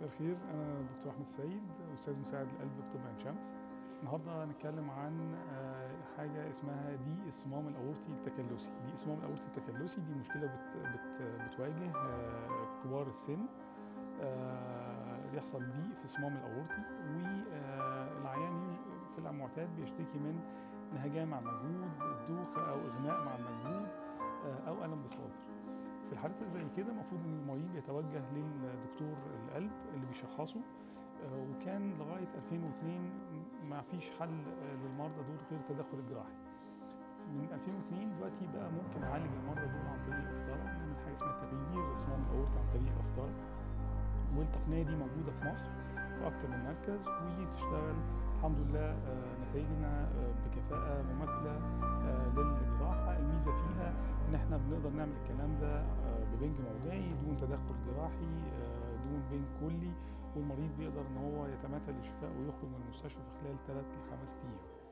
مساء الخير انا دكتور احمد سعيد استاذ مساعد القلب بطب عين شمس النهارده هنتكلم عن آه، حاجه اسمها دي الصمام الاورطي التكلسي دي الصمام الاورطي التكلسي دي مشكله بت بت بتواجه آه، كبار السن آه، يحصل ضيق في الصمام الاورطي والعيان في المعتاد بيشتكي من نهجان مع المجهود دوخه او اغماء مع المجهود او الم بالصدر في الحالات اللي زي كده المفروض ان المريض يتوجه للدكتور القلب اللي بيشخصه آه، وكان لغايه 2002 ما فيش حل آه، للمرضى دول غير التدخل الجراحي من 2002 دلوقتي بقى ممكن نعالج المرضى دول عن طريق القسطره نعمل حاجه اسمها تغيير صمام الاورطه عن طريق القسطره والتقنيه دي موجوده في مصر في اكتر من مركز وبتشتغل الحمد لله آه، نتائجنا بكفاءه مماثله للجراحه الميزه فيها ان احنا بنقدر نعمل الكلام ده آه، ببنج موضعي دون تدخل جراحي آه، دون بنج كلي والمريض بيقدر ان هو يتماثل للشفاء ويخرج من المستشفى في خلال 3 ل 5 ايام